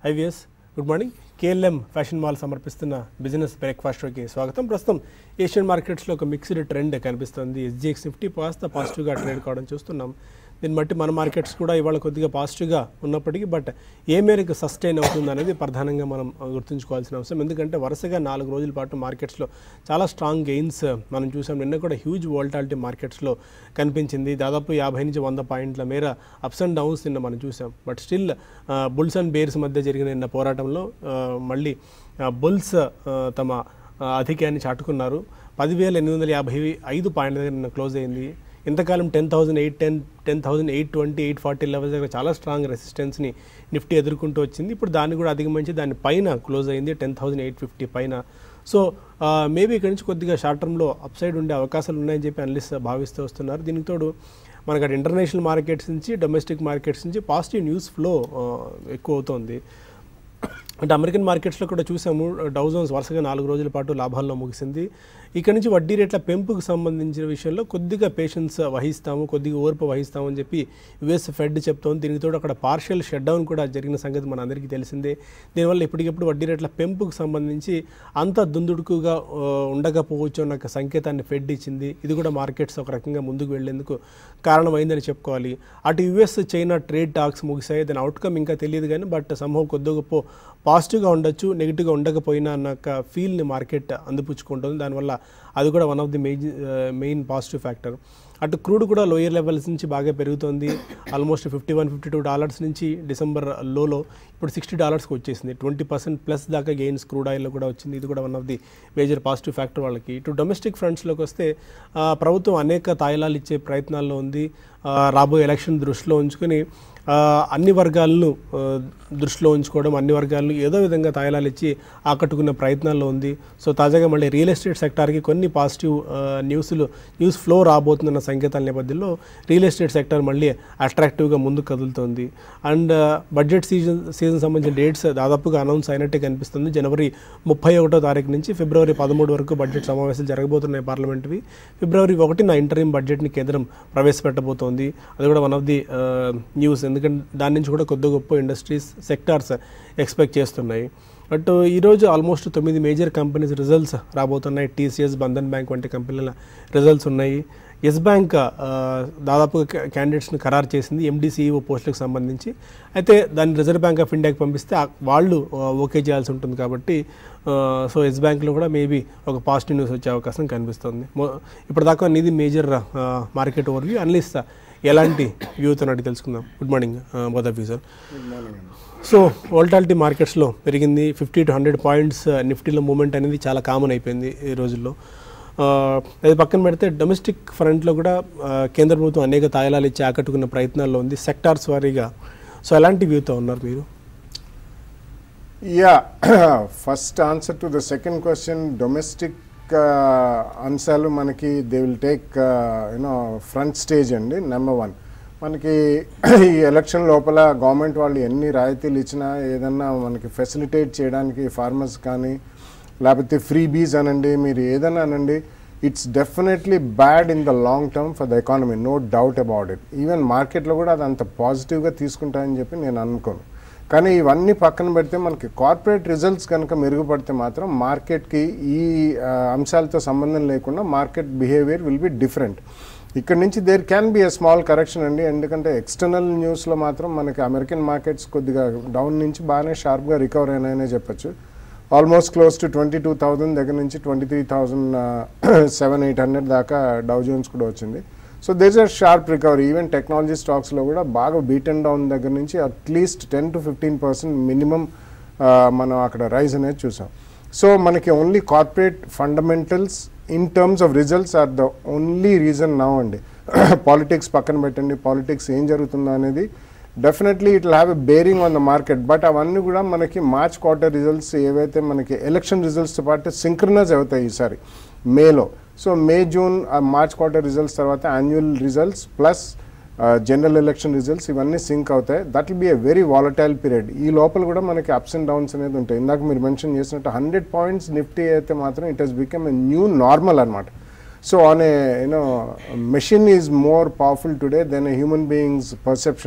IVS good morning KLM fashion mall సమర్పిస్తున్న business breakfast షోకి స్వాగతం ప్రస్తుతం ఏషియన్ మార్కెట్స్లో ఒక మిక్స్డ్ ట్రెండ్ కనిపిస్తుంది ఎస్జిఎక్స్ నిఫ్టీ కాస్త పాజిటివ్గా ట్రేడ్ కావడం చూస్తున్నాం దీన్ని బట్టి మన మార్కెట్స్ కూడా ఇవాళ కొద్దిగా పాజిటివ్గా ఉన్నప్పటికీ బట్ ఏ మేరకు సస్టైన్ అవుతుంది అనేది ప్రధానంగా మనం గుర్తుంచుకోవాల్సిన అవసరం ఎందుకంటే వరుసగా నాలుగు రోజుల పాటు మార్కెట్స్లో చాలా స్ట్రాంగ్ గెయిన్స్ మనం చూసాం నిన్న కూడా హ్యూజ్ వోల్టాలిటీ మార్కెట్స్లో కనిపించింది దాదాపు యాభై నుంచి వంద పాయింట్ల మేర అప్స్ అండ్ డౌన్స్ నిన్న మనం చూసాం but still bulls and bears మధ్య జరిగిన నిన్న పోరాటంలో ఆ, మళ్ళీ బుల్స్ తమ ఆ, ఆధిక్యాన్ని చాటుకున్నారు పదివేల ఎనిమిది వందల యాభై ఐదు పాయింట్ల దగ్గర నిన్న క్లోజ్ అయింది ఇంతకాలం ten thousand eight ten ten thousand eight twenty eight forty levels దగ్గర చాలా స్ట్రాంగ్ రెసిస్టెన్స్ని నిఫ్టీ ఎదుర్కొంటూ వచ్చింది ఇప్పుడు దాన్ని కూడా అధిగమించి దాని పైన క్లోజ్ అయింది టెన్ థౌసండ్ ఎయిట్ ఫిఫ్టీ పైన సో మేబీ ఇక్కడ నుంచి కొద్దిగా షార్ట్ టర్మ్లో అప్ సైడ్ ఉండే అవకాశాలు ఉన్నాయని చెప్పి అనలిస్ట్ భావిస్తూ వస్తున్నారు దీనికి తోడు మనకు అటు ఇంటర్నేషనల్ మార్కెట్స్ నుంచి డొమెస్టిక్ మార్కెట్స్ నుంచి పాజిటివ్ న్యూస్ ఫ్లో ఎక్కువ అవుతోంది అంటే అమెరికన్ మార్కెట్స్లో కూడా చూసాము డౌ జోన్స్ వరుసగా నాలుగు రోజుల పాటు లాభాల్లో ముగిసింది ఇక్కడ నుంచి వడ్డీ రేట్ల పెంపుకు సంబంధించిన విషయంలో కొద్దిగా పేషెన్స్ వహిస్తాము కొద్దిగా ఓర్పు వహిస్తాము అని చెప్పి యుఎస్ ఫెడ్ చెప్తోంది దీనికి తోడు అక్కడ పార్షియల్ షట్ డౌన్ కూడా జరిగిన సంగతి మన అందరికీ తెలిసిందే దీనివల్ల ఇప్పటికిప్పుడు వడ్డీ రేట్ల పెంపుకు సంబంధించి అంత దుందుడుకుగా ఆ, ఉండకపోవచ్చు అన్న ఒక సంకేతాన్ని ఫెడ్ ఇచ్చింది ఇది కూడా మార్కెట్స్ ఒక రకంగా ముందుకు వెళ్లేందుకు కారణమైందని చెప్పుకోవాలి అటు యుఎస్ చైనా ట్రేడ్ టాక్స్ ముగిసాయి దాని అవుట్కమ్ ఇంకా తెలియదు కానీ బట్ సంభవం కొద్ది గొప్ప పాజిటివ్గా ఉండొచ్చు నెగిటివ్గా ఉండకపోయినా అన్న ఒక ఫీల్ని మార్కెట్ అందిపుచ్చుకుంటుంది దానివల్ల అది కూడా one of the main main positive factor అటు క్రూడ్ కూడా లోయర్ లెవెల్స్ నుంచి బాగా పెరుగుతోంది almost fifty one fifty two dollars నుంచి డిసెంబర్ లోలో ఇప్పుడు సిక్స్టీ డాలర్స్కి వచ్చేసింది ట్వంటీ పర్సెంట్ ప్లస్ దాకా గెయిన్స్ క్రూడ్ ఆయిల్లో కూడా వచ్చింది ఇది కూడా one of the major positive factor వాళ్ళకి ఇటు డొమెస్టిక్ ఫ్రంట్స్లోకి వస్తే ఆ, ప్రభుత్వం అనేక తాయిలాలు ఇచ్చే ప్రయత్నాల్లో ఉంది ఆ, రాబోయే ఎలక్షన్ దృష్టిలో ఉంచుకొని ఆ, అన్ని వర్గాలను ఆ, దృష్టిలో ఉంచుకోవడం అన్ని వర్గాలను ఏదో విధంగా తాయిలాలు ఇచ్చి ఆకట్టుకునే ప్రయత్నాల్లో ఉంది సో తాజాగా మళ్ళీ రియల్ ఎస్టేట్ సెక్టార్కి కొన్ని పాజిటివ్ ఆ, న్యూస్లు న్యూస్ ఫ్లో రాబోతున్న సంకేతాల నేపథ్యంలో రియల్ ఎస్టేట్ సెక్టర్ మళ్ళీ అట్రాక్టివ్గా ముందుకు కదులుతోంది అండ్ బడ్జెట్ సీజన్ సీజన్ సంబంధించిన డేట్స్ దాదాపుగా అనౌన్స్ అయినట్టే కనిపిస్తుంది జనవరి ముప్పై ఒకటో తారీఖు నుంచి ఫిబ్రవరి పదమూడు వరకు బడ్జెట్ సమావేశాలు జరగబోతున్నాయి పార్లమెంట్వి ఫిబ్రవరి ఒకటిన ఇంటరీం బడ్జెట్ని కేంద్రం ప్రవేశపెట్టబోతోంది అది కూడా వన్ ఆఫ్ ది న్యూస్ ఎందుకంటే దాని నుంచి కూడా కొద్ది గొప్ప ఇండస్ట్రీస్ సెక్టార్స్ ఎక్స్పెక్ట్ చేస్తున్నాయి బట్ ఈరోజు ఆల్మోస్ట్ తొమ్మిది మేజర్ కంపెనీస్ రిజల్ట్స్ రాబోతున్నాయి టీసీఎస్ బంధన్ బ్యాంక్ వంటి కంపెనీల రిజల్ట్స్ ఉన్నాయి ఎస్ బ్యాంక్ ఆ, దాదాపుగా క్యా- క్యాండిడేట్స్ని ఖరారు చేసింది ఎండీసీఈఓ పోస్టులకు సంబంధించి అయితే దాన్ని రిజర్వ్ బ్యాంక్ ఆఫ్ ఇండియాకి పంపిస్తే ఆ- వాళ్ళు ఆ, ఓకే చేయాల్సి ఉంటుంది కాబట్టి ఆ, సో ఎస్ బ్యాంక్లో కూడా మేబీ ఒక పాజిటివ్ న్యూస్ వచ్చే అవకాశం కనిపిస్తుంది మొ- ఇప్పటిదాకా నీది మేజర్ మార్కెట్ ఓవర్వ్యూ అనలిస్ట్ ఎలాంటి వ్యూతో అడిగి తెలుసుకుందాం good morning both of you sir so volatility మార్కెట్స్లో పెరిగింది ఫిఫ్టీ టు హండ్రెడ్ పాయింట్స్ నిఫ్టీలో మూమెంట్ అనేది చాలా కామన్ అయిపోయింది ఈ రోజుల్లో ఆ, అది పక్కన పెడితే డొమెస్టిక్ ఫ్రంట్లో కూడా ఆ, కేంద్ర ప్రభుత్వం అనేక తాయిలాలు ఇచ్చి ఆకట్టుకున్న ప్రయత్నాల్లో ఉంది సెక్టార్స్ వారీగా సో ఎలాంటి వ్యూతో ఉన్నారు మీరు yeah first answer to the second question domestic అంశాలు మనకి they will take you know front stage అండి నెంబర్ వన్ మనకి ఈ ఎలక్షన్ లోపల గవర్నమెంట్ వాళ్ళు ఎన్ని రాయితీలు ఇచ్చినా ఏదన్నా మనకి ఫెసిలిటేట్ చేయడానికి ఫార్మర్స్ కానీ లేకపోతే ఫ్రీ బీస్ అనండి మీరు ఏదైనా అనండి it's definitely bad in the long term for the economy no doubt about it even మార్కెట్లో కూడా అది అంత పాజిటివ్గా తీసుకుంటాయని చెప్పి నేను అనుకోను కానీ ఇవన్నీ పక్కన పెడితే మనకి కార్పొరేట్ రిజల్ట్స్ కనుక మెరుగుపడితే మాత్రం మార్కెట్కి ఈ ఆ, అంశాలతో సంబంధం లేకుండా market behaviour will be different ఇక్కడ నుంచి there can be a small correction అండి ఎందుకంటే ఎక్స్టర్నల్ న్యూస్లో మాత్రం మనకి అమెరికన్ మార్కెట్స్ కొద్దిగా డౌన్ నుంచి బాగానే షార్ప్గా రికవర్ అయినాయనే చెప్పొచ్చు almost close to twenty two thousand దగ్గర నుంచి twenty three thousand seven eight hundred దాకా డౌ జోన్స్ కూడా వచ్చింది so there are sharp recovery even technology స్టాక్స్లో కూడా బాగా బీట్ అండ్ డౌన్ దగ్గర నుంచి at least ten to fifteen percent minimum మనం అక్కడ రైజ్ అనేది చూసాం సో మనకి only corporate fundamentals in terms of results are the only reason now అండి పాలిటిక్స్ పక్కన పెట్టండి పాలిటిక్స్ ఏం జరుగుతుందో అనేది definitely it have a bearing on the market but అవన్నీ కూడా మనకి మార్చ్ క్వార్టర్ రిజల్ట్స్ ఏవైతే మనకి ఎలక్షన్ రిజల్ట్స్తో పాటు సింక్రనైజ్ అవుతాయి ఈసారి మేలో so May June uh March quarter results తర్వాత annual results plus general election results ఇవన్నీ సింక్ అవుతాయి that will be a very volatile period ఈ లోపల కూడా మనకి అప్స్ అండ్ డౌన్స్ అనేది ఉంటాయి ఇందాక మీరు మెన్షన్ చేసినట్టు హండ్రెడ్ పాయింట్స్ నిఫ్టీ అయితే మాత్రం it has become a new normal అనమాట so on a you know machine is more powerful today then a human beings perception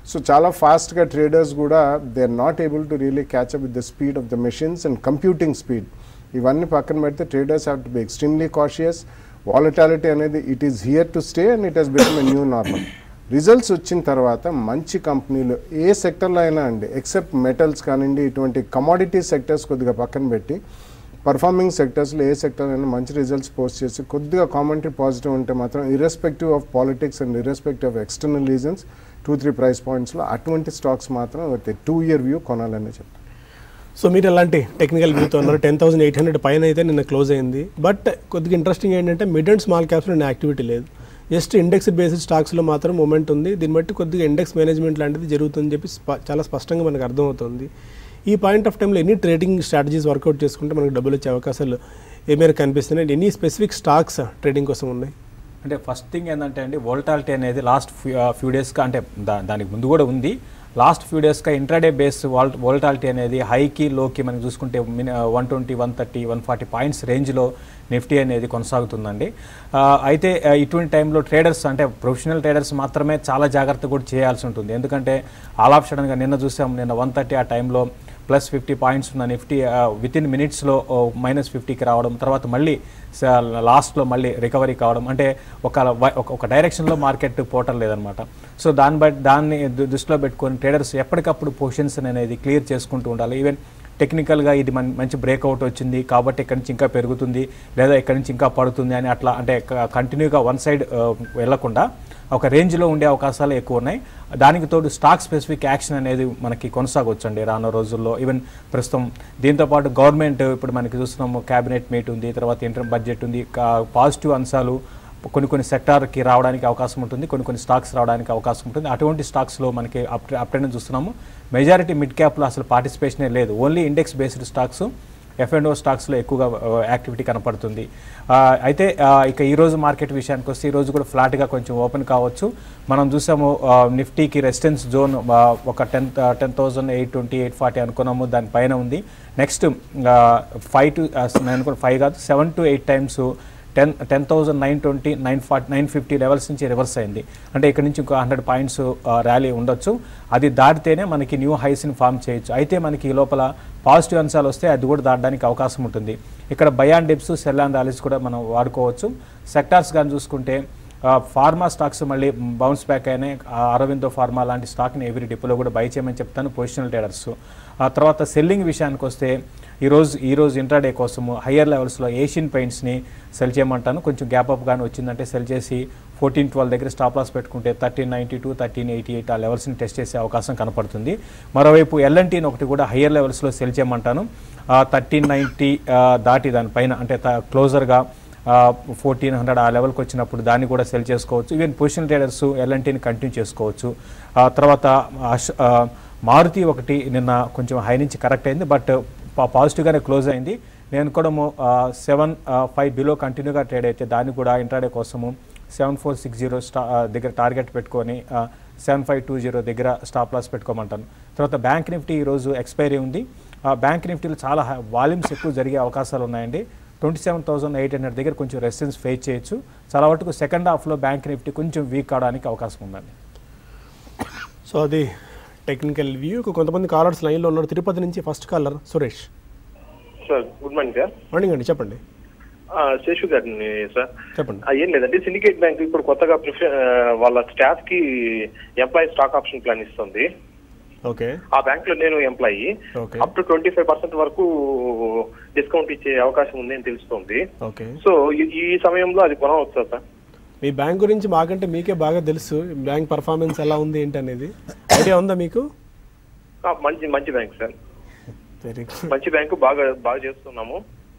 so చాలా ఫాస్ట్గా ట్రేడర్స్ కూడా they are not able to really catch up with the speed of the machines and computing speed ఇవన్నీ పక్కన పెడితే traders have to be extremely cautious volatility అనేది it is here to stay and it has become a new normal results వచ్చిన తర్వాత మంచి కంపెనీలు ఏ సెక్టర్లో అయినా అండి ఎక్సెప్ట్ మెటల్స్ కానివ్వండి ఇటువంటి కమాడిటీ సెక్టర్స్ కొద్దిగా పక్కన పెట్టి పర్ఫార్మింగ్ సెక్టర్స్లో ఏ సెక్టర్ అయినా మంచి రిజల్ట్స్ పోస్ట్ చేసి కొద్దిగా కామెంటరీ పాజిటివ్ ఉంటే మాత్రం irrespective of politics and irrespective of external reasons two three price పాయింట్స్లో అటువంటి స్టాక్స్ మాత్రం టూ ఇయర్ వ్యూ కొనాలని చెప్తాను సో మీరు ఎలాంటి టెక్నికల్ వ్యూతో ఉన్నారు టెన్ థౌసండ్ ఎయిట్ హండ్రెడ్ పైన అయితే నిన్న క్లోజ్ అయింది బట్ కొద్దిగా ఇంట్రెస్టింగ్ ఏంటంటే మిడ్ అండ్ స్మాల్ క్యాప్స్లో నిన్న యాక్టివిటీ లేదు జస్ట్ ఇండెక్స్ బేసిడ్ స్టాక్స్లో మాత్రం మూమెంట్ ఉంది దీన్ని బట్టి కొద్దిగా ఇండెక్స్ మేనేజ్మెంట్ లాంటిది జరుగుతుందని చెప్పి స్ప- చాలా స్పష్టంగా మనకు అర్థమవుతుంది ఈ పాయింట్ ఆఫ్ టైంలో ఎన్ని ట్రేడింగ్ స్ట్రాటజీస్ వర్కౌట్ చేసుకుంటే మనకు డబ్బులు వచ్చే అవకాశాలు ఏ మేరకు కనిపిస్తున్నాయి ఎన్ని స్పెసిఫిక్ స్టాక్స్ ట్రేడింగ్ కోసం ఉన్నాయి అంటే ఫస్ట్ థింగ్ ఏంటంటే అండి వోల్టాలిటీ అనేది లాస్ట్ ఫ్యూ డేస్గా అంటే దా దానికి ముందు కూడా ఉంది లాస్ట్ ఫ్యూ డేస్గా ఇంట్రాడే బేస్ వాల్ వోల్టాలిటీ అనేది హైకి లోకి మనం చూసుకుంటే one twenty one thirty one forty points రేంజ్లో నిఫ్టీ అనేది కొనసాగుతుందండి ఆ, అయితే ఆ, ఇటువంటి టైంలో ట్రేడర్స్ అంటే ప్రొఫెషనల్ ట్రేడర్స్ మాత్రమే చాలా జాగ్రత్త కూడా చేయాల్సి ఉంటుంది ఎందుకంటే ఆల్ ఆఫ్ సడన్గా నిన్న చూసాం నిన్న వన్ థర్టీ ఆ టైంలో ప్లస్ ఫిఫ్టీ పాయింట్స్ ఉన్న నిఫ్టీ విత్ ఇన్ మినిట్స్లో మైనస్ ఫిఫ్టీకి రావడం తర్వాత మళ్ళీ లాస్ట్లో మళ్ళీ రికవరీ కావడం అంటే ఒక వ- ఒక- ఒక డైరెక్షన్లో మార్కెట్ పోవటం లేదనమాట సో దాన్ని బట్టి దాన్ని దు- దృష్టిలో పెట్టుకొని ట్రేడర్స్ ఎప్పటికప్పుడు పొజిషన్స్ అనేది క్లియర్ చేసుకుంటూ ఉండాలి ఈవెన్ టెక్నికల్గా ఇది మన్- మంచి బ్రేక్అవుట్ వచ్చింది కాబట్టి ఇక్కడి నుంచి ఇంకా పెరుగుతుంది లేదా ఇక్కడి నుంచి ఇంకా పడుతుంది అని అట్లా అంటే కంటిన్యూగా వన్ సైడ్ వెళ్లకుండా ఒక రేంజ్లో ఉండే అవకాశాలు ఎక్కువ ఉన్నాయి దానికి తోడు స్టాక్ స్పెసిఫిక్ యాక్షన్ అనేది మనకి కొనసాగొచ్చు అండి రానున్న రోజుల్లో ఈవెన్ ప్రస్తుతం దీంతోపాటు గవర్నమెంట్ ఇప్పుడు మనకి చూస్తున్నాము క్యాబినెట్ మీట్ ఉంది తర్వాత ఇంటర్ బడ్జెట్ ఉంది పాజిటివ్ అంశాలు కొన్ని కొన్ని సెక్టార్కి రావడానికి అవకాశం ఉంటుంది కొన్ని కొన్ని స్టాక్స్ రావడానికి అవకాశం ఉంటుంది అటువంటి స్టాక్స్లో మనకి అప్ అప్ ట్రెండ్ చూస్తున్నాము మెజారిటీ మిడ్ క్యాప్లో అసలు పార్టిసిపేషనే లేదు only index based stocks F and O స్టాక్స్లో ఎక్కువగా యాక్టివిటీ కనపడుతుంది ఆ, అయితే ఆ, ఇక ఈ రోజు మార్కెట్ విషయానికి వస్తే ఈ రోజు కూడా ఫ్లాట్గా కొంచెం ఓపెన్ కావచ్చు మనం చూసాము ఆ, నిఫ్టీకి రెసిస్టెన్స్ జోన్ ఆ, ఒక ten ten thousand eight twenty eight forty అనుకున్నాము దానిపైన ఉంది నెక్స్ట్ ఫైవ్ టు నేను అనుకున్న ఫైవ్ కాదు seven to eight times ten ten thousand nine twenty nine forty nine fifty levels నుంచి రివర్స్ అయింది అంటే ఇక్కడ నుంచి ఇంకో హండ్రెడ్ పాయింట్స్ ర్యాలీ ఉండొచ్చు అది దాటితేనే మనకి న్యూ హైస్ని ఫామ్ చేయొచ్చు అయితే మనకి ఈ లోపల పాజిటివ్ అంశాలు వస్తే అది కూడా దాటడానికి అవకాశం ఉంటుంది ఇక్కడ buy on dips sell and rallies కూడా మనం వాడుకోవచ్చు సెక్టార్స్ కానీ చూసుకుంటే ఆ, ఫార్మా స్టాక్స్ మళ్ళీ బౌన్స్ బ్యాక్ అయినాయి ఆ, అరవిందో ఫార్మా లాంటి స్టాక్ని ఎవ్రీ డిపోలో కూడా బై చేయమని చెప్తాను పొజిషనల్ ట్రేడర్స్ ఆ తర్వాత సెల్లింగ్ విషయానికి వస్తే ఈరోజు ఈరోజు ఇంట్రాడే కోసము హయ్యర్ లెవెల్స్లో ఏషియన్ పెయింట్స్ని సెల్ చేయమంటాను కొంచెం గ్యాప్ అప్ కానీ వచ్చిందంటే సెల్ చేసి ఫోర్టీన్ ట్వెల్వ్ దగ్గర స్టాప్ లాస్ పెట్టుకుంటే thirteen ninety two thirteen eighty eight ఆ లెవెల్స్ని టెస్ట్ చేసే అవకాశం కనపడుతుంది మరోవైపు ఎల్ఎన్టీని ఒకటి కూడా హయ్యర్ లెవెల్స్లో సెల్ చేయమంటాను థర్టీన్ నైంటీ దాటి దానిపైన అంటే క్లోజర్గా ఫోర్టీన్ హండ్రెడ్ ఆ లెవెల్కి వచ్చినప్పుడు దాన్ని కూడా సెల్ చేసుకోవచ్చు ఈవెన్ పొజిషన్ ట్రేడర్స్ ఎల్ఎన్టీని కంటిన్యూ చేసుకోవచ్చు ఆ తర్వాత అశ్- ఆ, మారుతి ఒకటి నిన్న కొంచెం హై నుంచి కరెక్ట్ అయింది బట్ పాజిటివ్గానే క్లోజ్ అయింది నేను కూడా సెవెన్ ఫైవ్ బిలో కంటిన్యూగా ట్రేడ్ అయితే దాన్ని కూడా ఇంట్రాడే కోసము సెవెన్ ఫోర్ సిక్స్ జీరో స్టా ఆ, దగ్గర టార్గెట్ పెట్టుకొని సెవెన్ ఫైవ్ టూ జీరో దగ్గర స్టాప్ లాస్ పెట్టుకోమంటాను తర్వాత బ్యాంక్ నిఫ్టీ ఈరోజు ఎక్స్పైరీ ఉంది ఆ, బ్యాంక్ నిఫ్టీలో చాలా వాల్యూమ్స్ ఎక్కువ జరిగే అవకాశాలు ఉన్నాయండి twenty seven thousand eight hundred దగ్గర కొంచెం రెసిస్టెన్స్ ఫేస్ చేయొచ్చు చాలా వరకు సెకండ్ హాఫ్లో బ్యాంక్ నిఫ్టీ కొంచెం వీక్ అవడానికి అవకాశం ఉందండి సో అది టెక్నికల్ వ్యూ కొంతమంది కాలర్స్ లైన్లో ఉన్నారు తిరుపతి నుంచి first caller Suresh sir good morning sir morning అండి చెప్పండి ఆ, శేషు గారిని సార్ చెప్పండి ఆ, ఏం లేదండి సిండికేట్ బ్యాంక్ ఇప్పుడు కొత్తగా ప్రిఫర్ వాళ్ళ స్టాఫ్ కి ఎంప్లాయీ స్టాక్ ఆప్షన్ ప్లాన్ ఇస్తుంది ఓకే ఆ బ్యాంక్ లో నేను employee okay up to twenty five percent వరకు డిస్కౌంట్ ఇచ్చే అవకాశం ఉంది అని తెలుస్తుంది ఓకే సో ఈ- ఈ సమయంలో అది కొనవచ్చా సార్ మీ బ్యాంక్ గురించి మాకంటే మీకే బాగా తెలుసు బ్యాంక్ పర్ఫార్మెన్స్ ఎలా ఉంది ఏంటి అనేది ఐడియా ఉందా మీకు ఆ, మంచి మంచి బ్యాంక్ సార్ వెరీ గుడ్ మంచి బ్యాంకు బాగా బాగా చేస్తున్నాము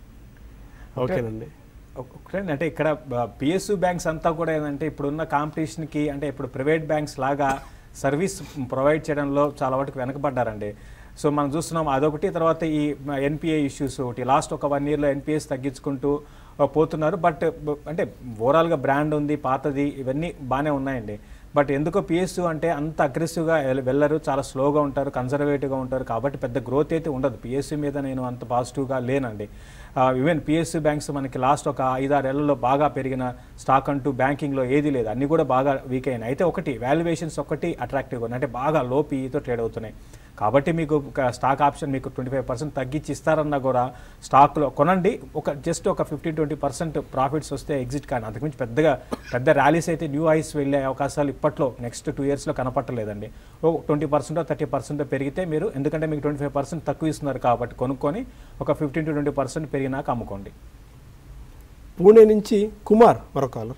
ఓకేనండి ఒకటే అంటే ఇక్కడ పిఎస్యు బ్యాంక్స్ అంతా కూడా ఏంటంటే ఇప్పుడున్న కాంపిటీషన్కి అంటే ఇప్పుడు ప్రైవేట్ బ్యాంక్స్ లాగా సర్వీస్ ప్రొవైడ్ చేయడంలో చాలా వరకు వెనకబడ్డారండి సో మనం చూస్తున్నాం అదొకటి తర్వాత ఈ ఎన్పిఏ ఇష్యూస్ ఒకటి లాస్ట్ ఒక వన్ ఇయర్లో ఎన్పిఎస్ తగ్గించుకుంటూ ఆ, పోతున్నారు బట్ అంటే ఓవరాల్గా బ్రాండ్ ఉంది పాతది ఇవన్నీ బాగానే ఉన్నాయండి బట్ ఎందుకో పిఎస్యు అంటే అంత అగ్రెసివ్గా వెళ్ళరు చాలా స్లోగా ఉంటారు కన్సర్వేటివ్గా ఉంటారు కాబట్టి పెద్ద గ్రోత్ అయితే ఉండదు పిఎస్యు మీద నేను అంత పాజిటివ్గా లేనండి ఈవెన్ పిఎస్యు బ్యాంక్స్ మనకి లాస్ట్ ఒక ఐదారేళ్లలో బాగా పెరిగిన స్టాక్ అంటూ బ్యాంకింగ్లో ఏది లేదు అన్నీ కూడా బాగా వీక్ అయినాయి అయితే ఒకటి వాల్యుయేషన్స్ ఒకటి అట్రాక్టివ్గా ఉన్నాయి అంటే బాగా లో పీఈతో ట్రేడ్ అవుతున్నాయి కాబట్టి మీకు ఒక స్టాక్ ఆప్షన్ మీకు ట్వంటీ ఫైవ్ పర్సెంట్ తగ్గించి ఇస్తారన్నా కూడా స్టాక్లో కొనండి ఒక జస్ట్ ఒక ఫిఫ్టీ ట్వంటీ పర్సెంట్ ప్రాఫిట్స్ వస్తే ఎగ్జిట్ కానీ అంతకుమించి పెద్దగా పెద్ద ర్యాలీస్ అయితే న్యూ ఐస్ వెళ్ళే అవకాశాలు ఇప్పట్లో నెక్స్ట్ టూ ఇయర్స్లో కనపట్టలేదండి ఓ ట్వంటీ పర్సెంట్ థర్టీ పర్సెంట్ పెరిగితే మీరు ఎందుకంటే మీకు ట్వంటీ ఫైవ్ పర్సెంట్ తక్కువ ఇస్తున్నారు కాబట్టి కొనుక్కొని ఒక ఫిఫ్టీన్ టు ట్వంటీ పర్సెంట్ పెరిగినాక అమ్ముకోండి పూణే నుంచి కుమార్ మరో కాలర్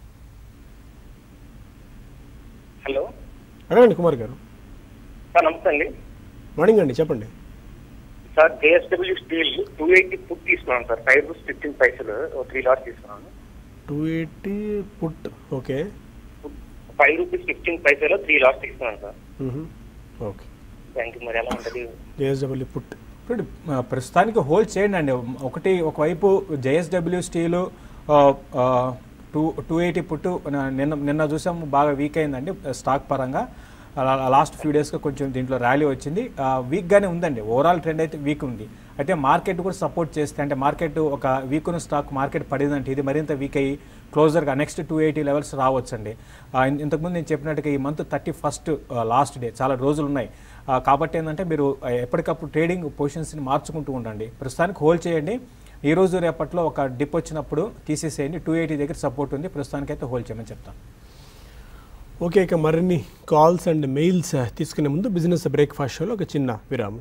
హలో అడగండి కుమార్ గారు సార్ నమస్తే అండి మార్నింగ్ అండి చెప్పండి sir JSW steel two eighty put తీసుకున్నాను సార్ ఫైవ్ రూపీస్ ఫిఫ్టీన్ పైసలు త్రీ లాట్స్ తీసుకున్నాను two eighty put okay five rupees fifteen పైసలు త్రీ లాట్స్ తీసుకున్నాను సార్ ఓకే థ్యాంక్ యూ మరి ఎలా ఉంటుంది జేఎస్డబ్ల్యూ పుట్ ఇప్పుడు ఆ, ప్రస్తుతానికి హోల్డ్ చేయండి అండి ఒకటి ఒకవైపు JSW steel two two eighty put న- నిన్న నిన్న చూసాము బాగా వీక్ అయిందండి స్టాక్ పరంగా లాస్ట్ ఫ్యూ డేస్గా కొంచెం దీంట్లో ర్యాలీ వచ్చింది ఆ, వీక్గానే ఉందండి ఓవరాల్ ట్రెండ్ అయితే వీక్ ఉంది అయితే మార్కెట్ కూడా సపోర్ట్ చేస్తే అంటే మార్కెట్ ఒక వీక్ ఉన్న స్టాక్ మార్కెట్ పడిందంటే ఇది మరింత వీక్ అయ్యి క్లోజర్గా నెక్స్ట్ టూ ఎయిటీ లెవెల్స్ రావచ్చండి ఆ, ఇన్- ఇంతకుముందు నేను చెప్పినట్టుగా ఈ month thirty first last day చాలా రోజులు ఉన్నాయి ఆ, కాబట్టి ఏంటంటే మీరు ఆ, ఎప్పటికప్పుడు ట్రేడింగ్ పొజిషన్స్ని మార్చుకుంటూ ఉండండి ప్రస్తుతానికి హోల్డ్ చేయండి ఈ రోజు రేపట్లో ఒక డిప్ వచ్చినప్పుడు తీసేసేయండి టూ ఎయిటీ దగ్గర సపోర్ట్ ఉంది ప్రస్తుతానికి అయితే హోల్డ్ చేయమని చెప్తాను ఓకే ఇక మరిన్ని కాల్స్ అండ్ మెయిల్స్ తీసుకునే ముందు బిజినెస్ బ్రేక్ఫాస్ట్ షోలో ఒక చిన్న విరామం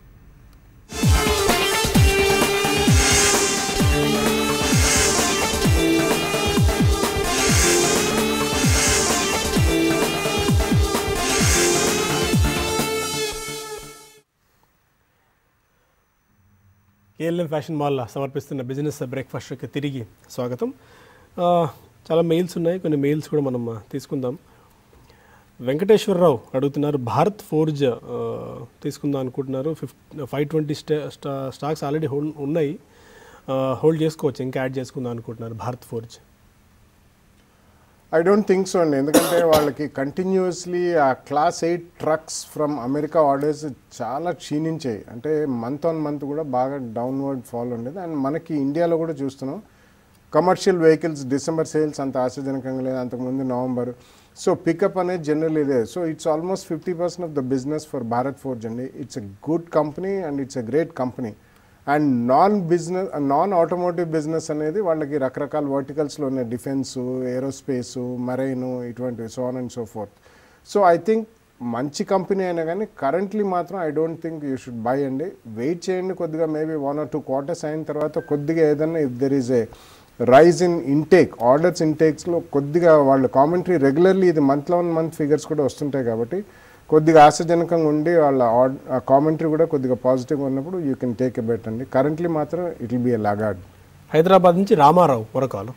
కేఎల్ఎం ఫ్యాషన్ మాల్ సమర్పిస్తున్న బిజినెస్ బ్రేక్ఫాస్ట్కి తిరిగి స్వాగతం ఆ, చాలా మెయిల్స్ ఉన్నాయి కొన్ని మెయిల్స్ కూడా మనం ఆ, తీసుకుందాం వెంకటేశ్వరరావు అడుగుతున్నారు భారత్ ఫోర్జ్ ఆ, తీసుకుందాం అనుకుంటున్నారు ఫిఫ్ ఫైవ్ ట్వంటీ స్టా స్టా స్టాక్స్ ఆల్రెడీ హోల్డ్ ఉన్నాయి హోల్డ్ చేసుకోవచ్చు ఇంకా యాడ్ చేసుకుందాం అనుకుంటున్నారు Bharat Forge I don't think so అండి ఎందుకంటే వాళ్ళకి కంటిన్యూస్లీ ఆ class eight trucks from America orders చాలా క్షీణించాయి అంటే మంత్ ఆన్ మంత్ కూడా బాగా డౌన్వర్డ్ ఫాల్ ఉండేది అండ్ మనకి ఇండియాలో కూడా చూస్తున్నాం కమర్షియల్ వెహికల్స్ డిసెంబర్ సేల్స్ అంత ఆశాజనకంగా లేదు అంతకుముందు నవంబర్ సో పికప్ అనేది జనరల్ ఇదే so it's almost fifty percent of the business for Bharat Forge అండి it's a good company and it's a great company and non business non automotive business అనేది వాళ్ళకి రకరకాల వర్టికల్స్లో ఉన్నాయి డిఫెన్స్ ఏరోస్పేసు మరైన్ ఇటువంటివి so on and so forth so I think మంచి company అయినా కానీ కరెంట్లీ మాత్రం I don't think you should buy అండి వెయిట్ చేయండి కొద్దిగా maybe one or two quarters అయిన తర్వాత కొద్దిగా ఏదన్నా if there is a rise in intake orders ఇంటేక్స్లో కొద్దిగా వాళ్ళ కామెంటరీ రెగ్యులర్లీ ఇది మంత్ వన్ మంత్ ఫిగర్స్ కూడా వస్తుంటాయి కాబట్టి కొద్దిగా ఆశాజనకంగా ఉండి వాళ్ళ కామెంటరీ కూడా కొద్దిగా పాజిటివ్గా ఉన్నప్పుడు you can take a bet అండి కరెంట్లీ మాత్రం it will be a laggard Hyderabad నుంచి రామారావు మరొకాలు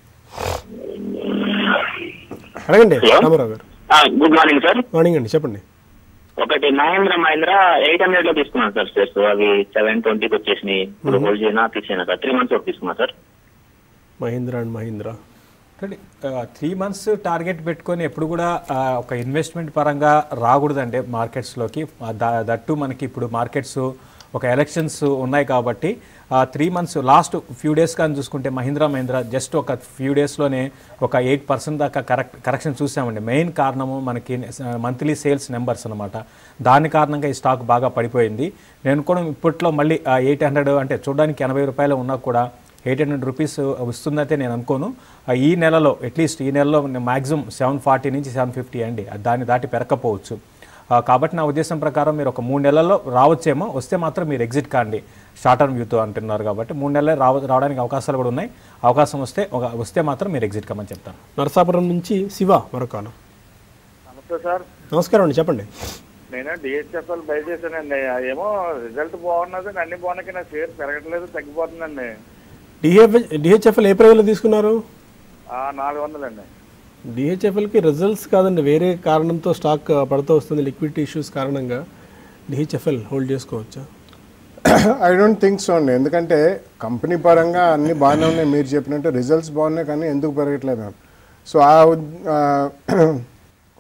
అడగండి రామారావు గారు గుడ్ మార్నింగ్ సార్ మార్నింగ్ అండి చెప్పండి ఒకటి మహేంద్ర మహేంద్ర ఎయిట్ హండ్రెడ్ లో తీసుకున్నాను సార్ షేర్స్ అవి సెవెన్ ట్వంటీకి వచ్చేసినాయి ఇప్పుడు హోల్డ్ చేయనా తీసేనా సార్ త్రీ మంత్స్ ఒకటి తీసుకున్నా sir Mahindra and Mahindra three months target పెట్టుకొని ఎప్పుడు కూడా ఆ, ఒక ఇన్వెస్ట్మెంట్ పరంగా రాకూడదండి మార్కెట్స్లోకి దట్టు మనకి ఇప్పుడు మార్కెట్స్ ఒక ఎలక్షన్స్ ఉన్నాయి కాబట్టి three months last few days కానీ చూసుకుంటే మహీంద్రా మహీంద్రా జస్ట్ ఒక ఫ్యూ డేస్లోనే ఒక ఎయిట్ పర్సెంట్ దాకా కరెక్ట్ కరెక్షన్ చూసామండి మెయిన్ కారణము మనకి మంత్లీ సేల్స్ నెంబర్స్ అనమాట దాని కారణంగా ఈ స్టాక్ బాగా పడిపోయింది నేను కూడా ఇప్పట్లో మళ్ళీ ఎయిట్ హండ్రెడ్ అంటే చూడడానికి ఎనభై రూపాయలు ఉన్నా కూడా ఎయిట్ హండ్రెడ్ రూపీస్ వస్తుందైతే నేను అనుకోను ఆ, ఈ నెలలో అట్లీస్ట్ ఈ నెలలో మ్యాక్సిమం సెవెన్ ఫార్టీ నుంచి సెవెన్ ఫిఫ్టీ అండి అది దాన్ని దాటి పెరగకపోవచ్చు ఆ, కాబట్టి నా ఉద్దేశం ప్రకారం మీరు ఒక మూడు నెలల్లో రావచ్చేమో వస్తే మాత్రం మీరు ఎగ్జిట్ కాండి షార్ట్ టర్మ్ వ్యూతో అంటున్నారు కాబట్టి మూడు నెలలు రావ రావడానికి అవకాశాలు కూడా ఉన్నాయి అవకాశం వస్తే ఒక వస్తే మాత్రం మీరు ఎగ్జిట్ కమ్మని చెప్తాను నరసాపురం నుంచి శివ మరొకాలు నమస్తే సార్ నమస్కారం అండి చెప్పండి నేను డిహెచ్ఎఫ్ఎల్ బై చేశానండి ఏమో రిజల్ట్ బాగున్నది అన్ని బాగున్నాయి నా షేర్ పెరగట్లేదు తగ్గిపోతుందండి డిహెఫ్ డిహెచ్ఎఫ్ఎల్ ఏ ప్రైవేలో తీసుకున్నారు ఆ, నాలుగు వందలండి డిహెచ్ఎఫ్ఎల్కి రిజల్ట్స్ కాదండి వేరే కారణంతో స్టాక్ పడుతూ వస్తుంది లిక్విడిటీ ఇష్యూస్ కారణంగా డిహెచ్ఎఫ్ఎల్ హోల్డ్ చేసుకోవచ్చా ఐ డోంట్ థింక్ సో అండి ఎందుకంటే కంపెనీ పరంగా అన్ని బాగానే ఉన్నాయి మీరు చెప్పినట్టు రిజల్ట్స్ బాగున్నాయి కానీ ఎందుకు పెరగట్లేదు సో ఆ ఉద్- ఆ,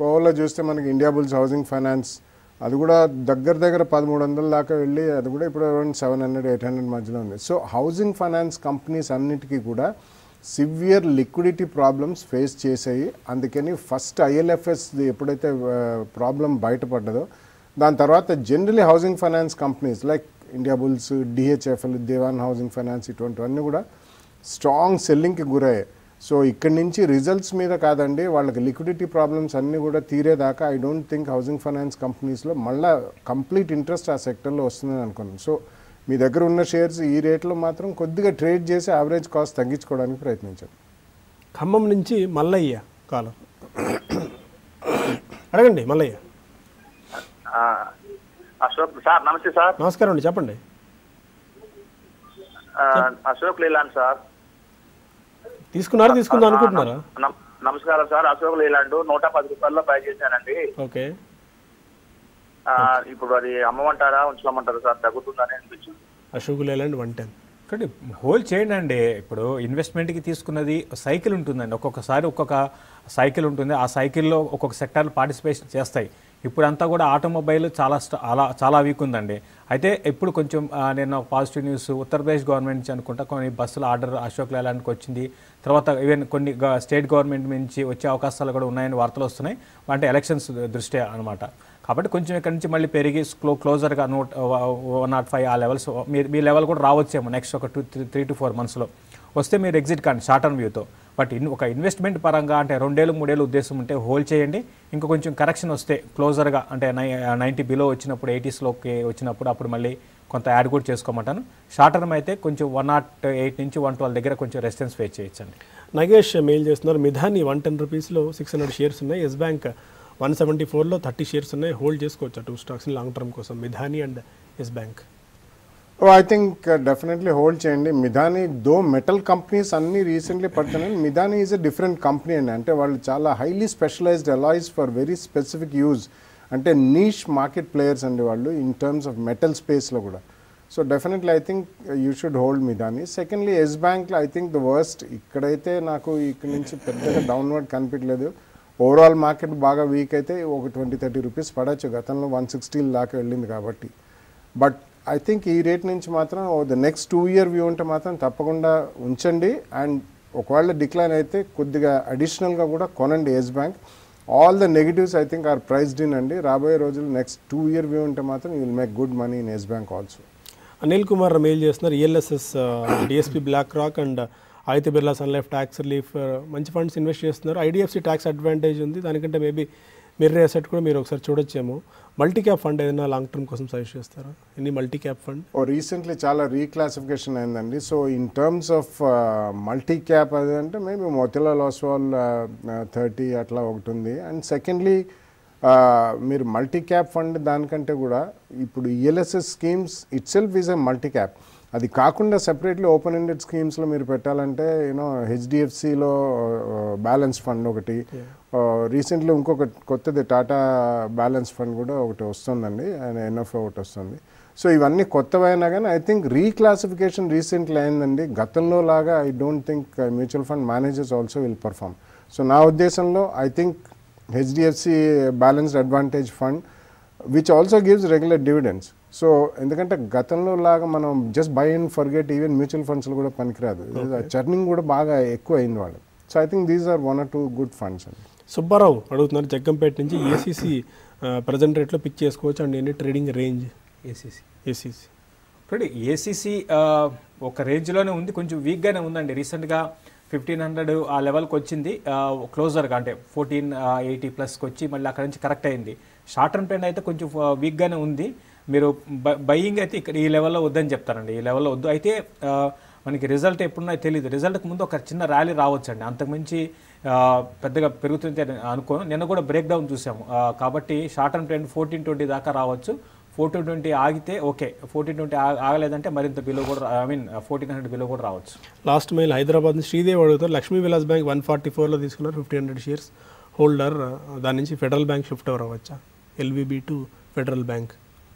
కోవలో చూస్తే మనకి ఇండియా బుల్స్ హౌసింగ్ ఫైనాన్స్ అది కూడా దగ్గర దగ్గర పదమూడు వందల దాకా వెళ్ళి అది కూడా ఇప్పుడు around seven hundred eight hundred మధ్యలో ఉంది సో హౌసింగ్ ఫైనాన్స్ కంపెనీస్ అన్నిటికీ కూడా సివియర్ లిక్విడిటీ ప్రాబ్లమ్స్ ఫేస్ చేసాయి అందుకని ఫస్ట్ ఐఎల్ఎఫ్ఎస్ ఎప్పుడైతే ప్రాబ్లం బయటపడ్డదో దాని తర్వాత generally housing finance companies like Indiabulls DHFL Dewan housing finance ఇటువంటివన్నీ కూడా స్ట్రాంగ్ సెల్లింగ్కి గురయ్యాయి సో ఇక్కడి నుంచి రిజల్ట్స్ మీద కాదండి వాళ్ళకి లిక్విడిటీ ప్రాబ్లమ్స్ అన్నీ కూడా తీరేదాకా I don't think housing finance కంపెనీస్లో మళ్ళీ కంప్లీట్ ఇంట్రెస్ట్ ఆ సెక్టర్లో వస్తుందని అనుకున్నాను సో మీ దగ్గర ఉన్న షేర్స్ ఈ రేట్లో మాత్రం కొద్దిగా ట్రేడ్ చేసి యావరేజ్ కాస్ట్ తగ్గించుకోవడానికి ప్రయత్నించండి ఖమ్మం నుంచి మల్లయ్య కాలం అడగండి మల్లయ్య ఆ, అశోక్ సార్ నమస్తే సార్ నమస్కారం అండి చెప్పండి ఆ, అశోక్ లేలాండ్ సార్ తీసుకున్నారా తీసుకుందాం అనుకుంటున్నారా నమ- నమస్కారం సార్ అశోక్ లేలాండ్ నూట పది రూపాయల్లో బై చేశానండి ఓకే ఆ, ఇప్పుడు అది అమ్మమంటారా ఉంచుకోమంటారా సార్ తగ్గుతుందని అనిపించింది అశోక్ లేలాండ్ వన్ టెన్ ఒకటి హోల్డ్ చేయండి అండి ఇప్పుడు ఇన్వెస్ట్మెంట్కి తీసుకున్నది సైకిల్ ఉంటుందండి ఒక్కొక్కసారి ఒక్కొక్క సైకిల్ ఉంటుంది ఆ సైకిల్లో ఒక్కొక్క సెక్టార్లు పార్టిసిపేషన్ చేస్తాయి ఇప్పుడు అంతా కూడా ఆటోమొబైల్ చాలా స్ట- అలా చాలా వీక్ ఉందండి అయితే ఇప్పుడు కొంచెం ఆ, నేను ఒక పాజిటివ్ న్యూస్ ఉత్తరప్రదేశ్ గవర్నమెంట్ నుంచి అనుకుంటా కొన్ని బస్సుల ఆర్డర్ అశోక్ లేలాండ్కి వచ్చింది తర్వాత ఈవెన్ కొన్ని గ- స్టేట్ గవర్నమెంట్ నుంచి వచ్చే అవకాశాలు కూడా ఉన్నాయని వార్తలు వస్తున్నాయి అంటే ఎలక్షన్స్ దృష్ట్యా అనమాట కాబట్టి కొంచెం ఇక్కడ నుంచి మళ్ళీ పెరిగి క్లో క్లోజర్గా నోట్ వన్ నాట్ ఫైవ్ ఆ లెవెల్స్ మీ మీ లెవెల్ కూడా రావచ్చేమో నెక్స్ట్ ఒక టూ త్రీ టు ఫోర్ మంత్స్లో వస్తే మీరు ఎగ్జిట్ కానీ షార్ట్ టర్మ్ వ్యూతో బట్ ఇన్ ఒక ఇన్వెస్ట్మెంట్ పరంగా అంటే రెండేళ్ళు మూడేళ్ళు ఉద్దేశం ఉంటే హోల్డ్ చేయండి ఇంకా కొంచెం కరెక్షన్ వస్తే క్లోజర్గా అంటే నై నైంటీ బిలో వచ్చినప్పుడు ఎయిటీస్లోకి వచ్చినప్పుడు అప్పుడు మళ్ళీ కొంత యాడ్ కూడా చేసుకోమంటాను షార్ట్ టర్మ్ అయితే కొంచెం వన్ నాట్ ఎయిట్ నుంచి వన్ ట్వెల్వ్ దగ్గర కొంచెం రెసిస్టెన్స్ ఫేస్ చేయొచ్చండి నగేష్ మెయిల్ చేస్తున్నారు మిధాని వన్ టెన్ రూపీస్లో సిక్స్ హండ్రెడ్ షేర్స్ ఉన్నాయి ఎస్ బ్యాంక్ వన్ సెవెంటీ ఫోర్లో థర్టీ షేర్స్ ఉన్నాయి హోల్డ్ చేసుకోవచ్చు టూ స్టాక్స్ లాంగ్ టర్మ్ కోసం Midhani and Yes Bank oh I think definitely hold చేయండి మిధాని దో మెటల్ కంపెనీస్ అన్ని రీసెంట్లీ పడుతున్నాయి Midhani is a different company అండి అంటే వాళ్ళు చాలా highly specialised alloys for very specific use అంటే నీష్ మార్కెట్ ప్లేయర్స్ అండి వాళ్ళు ఇన్ టర్మ్స్ ఆఫ్ మెటల్ స్పేస్లో కూడా so definitely I think you should hold Midhani secondly Yes బ్యాంక్లో ఐ థింక్ ద వర్స్ట్ ఇక్కడైతే నాకు ఇక్కడ నుంచి పెద్దగా డౌన్వర్డ్ కనిపించలేదు ఓవరాల్ మార్కెట్ బాగా వీక్ అయితే ఒక ట్వంటీ థర్టీ రూపీస్ పడవచ్చు గతంలో వన్ సిక్స్టీ దాకా వెళ్ళింది కాబట్టి బట్ ఐ థింక్ ఈ రేట్ నుంచి మాత్రం the next two year view ఉంటే మాత్రం తప్పకుండా ఉంచండి అండ్ ఒకవేళ డిక్లైన్ అయితే కొద్దిగా అడిషనల్గా కూడా కొనండి Yes Bank all the negatives I think are priced in అండి రాబోయే రోజులు నెక్స్ట్ టూ ఇయర్ వ్యూ ఉంటే మాత్రం you will make good money in Yes Bank also Anil Kumar mail చేస్తున్నారు ELSS DSP BlackRock and Aditya Birla Sun Life tax relief మంచి funds invest చేస్తున్నారు IDFC tax advantage ఉంది దానికంటే మేబీ మిర్రే అసెట్ కూడా మీరు ఒకసారి చూడొచ్చేమో మల్టీ క్యాప్ ఫండ్ ఏదైనా లాంగ్ టర్మ్ కోసం సజెస్ట్ చేస్తారా ఎన్ని multi cap fund oh recently చాలా రీక్లాసిఫికేషన్ అయిందండి so in terms of multi cap అది అంటే మేబీ మోతిలాల్ ఓస్వాల్ థర్టీ అట్లా ఒకటి ఉంది అండ్ సెకండ్లీ మీరు మల్టీ క్యాప్ ఫండ్ దానికంటే కూడా ఇప్పుడు ELSS schemes itself is a multi cap అది కాకుండా సెపరేట్లీ ఓపెన్ ఎండెడ్ స్కీమ్స్లో మీరు పెట్టాలంటే యూనో హెచ్డిఎఫ్సిలో బ్యాలెన్స్ ఫండ్ ఒకటి రీసెంట్లీ ఇంకొక కొత్తది టాటా బ్యాలెన్స్ ఫండ్ కూడా ఒకటి వస్తుందండి అండ్ ఎన్ఎఫ్ ఒకటి వస్తుంది సో ఇవన్నీ కొత్తవైనా కానీ ఐ థింక్ రీక్లాసిఫికేషన్ రీసెంట్లీ అయిందండి గతంలో లాగా I don't think mutual fund managers also will perform so నా ఉద్దేశంలో I think HDFC balanced advantage fund which also gives regular dividends so ఎందుకంటే గతంలో లాగా మనం just buy and forget even mutual ఫండ్స్లో కూడా పనికిరాదు చర్నింగ్ కూడా బాగా ఎక్కువ అయింది వాళ్ళు so I think these are one or two good funds అండి సుబ్బారావు అడుగుతున్నారు జగ్గంపేట నుంచి ఏసీసీ ప్రజెంట్ రేట్లో పిక్ చేసుకోవచ్చు అండ్ ఎన్ని ట్రేడింగ్ రేంజ్ ఏసీసీ ఏసీసీ ఇప్పుడు ఏసీసీ ఒక రేంజ్లోనే ఉంది కొంచెం వీక్గానే ఉందండి రీసెంట్గా ఫిఫ్టీన్ హండ్రెడ్ ఆ లెవెల్కి వచ్చింది క్లోజర్గా అంటే ఫోర్టీన్ ఎయిటీ ప్లస్కి వచ్చి మళ్ళీ అక్కడ నుంచి కరెక్ట్ అయింది షార్ట్ టర్మ్ ట్రెండ్ అయితే కొంచెం వీక్గానే ఉంది మీరు బయింగ్ అయితే ఇక్కడ ఈ లెవెల్లో వద్దని చెప్తారండి ఈ లెవెల్లో వద్దు అయితే ఆ, మనకి రిజల్ట్ ఎప్పుడున్నాయో తెలియదు రిజల్ట్కి ముందు ఒక చిన్న ర్యాలీ రావచ్చండి అంతకుమించి ఆ, పెద్దగా పెరుగుతుంది అని అనుకోను నిన్న కూడా బ్రేక్ డౌన్ చూసాము ఆ, కాబట్టి short term trend fourteen twenty దాకా రావచ్చు ఫోర్టీన్ ట్వంటీ ఆగితే ఓకే ఫోర్టీన్ ట్వంటీ ఆగలేదంటే మరింత బిలో కూడా I mean fourteen hundred below కూడా రావచ్చు లాస్ట్ మైల్ హైదరాబాద్ నుంచి శ్రీదేవి అడుగుతారు Lakshmi Vilas Bank one forty ఫోర్లో తీసుకున్నారు ఫిఫ్టీ హండ్రెడ్ షేర్స్ హోల్డర్ దాని నుంచి ఫెడరల్ బ్యాంక్ షిఫ్ట్ ఓవర్ అవ్వచ్చా LVB to Federal Bank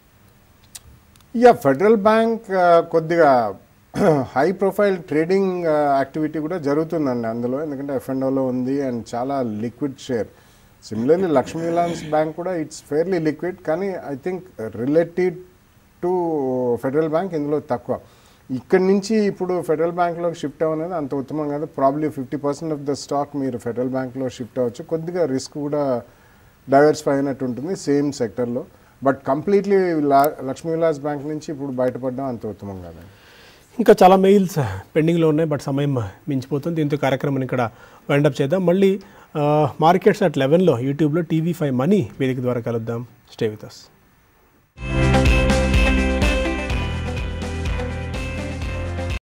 yeah Federal Bank కొద్దిగా హై ప్రొఫైల్ ట్రేడింగ్ యాక్టివిటీ కూడా జరుగుతుందండి అందులో ఎందుకంటే ఎఫ్ఎండోలో ఉంది అండ్ చాలా liquid share similarly Lakshmi Vilas Bank కూడా ఇట్స్ ఫెయిర్లీ లిక్విడ్ కానీ I think related to Federal Bank ఇందులో తక్కువ ఇక్కడి నుంచి ఇప్పుడు ఫెడరల్ బ్యాంక్లోకి షిఫ్ట్ అవ్వనేది అంత ఉత్తమం కాదు probably fifty percent of the stock మీరు ఫెడరల్ బ్యాంక్లో షిఫ్ట్ అవ్వచ్చు కొద్దిగా రిస్క్ కూడా డైవర్సిఫై అయినట్టు ఉంటుంది సేమ్ సెక్టర్లో but completely Lakshmi Vilas Bank నుంచి ఇప్పుడు బయటపడడం అంత ఉత్తమం కాదండి ఇంకా చాలా మెయిల్స్ పెండింగ్లో ఉన్నాయి బట్ సమయం మించిపోతుంది దీంతో కార్యక్రమం ఇక్కడ వైండప్ చేద్దాం మళ్ళీ మార్కెట్స్ అట్ లెవెన్లో యూట్యూబ్లో టీవీ ఫైవ్ మనీ వేదిక ద్వారా కలుద్దాం స్టే విత్ అస్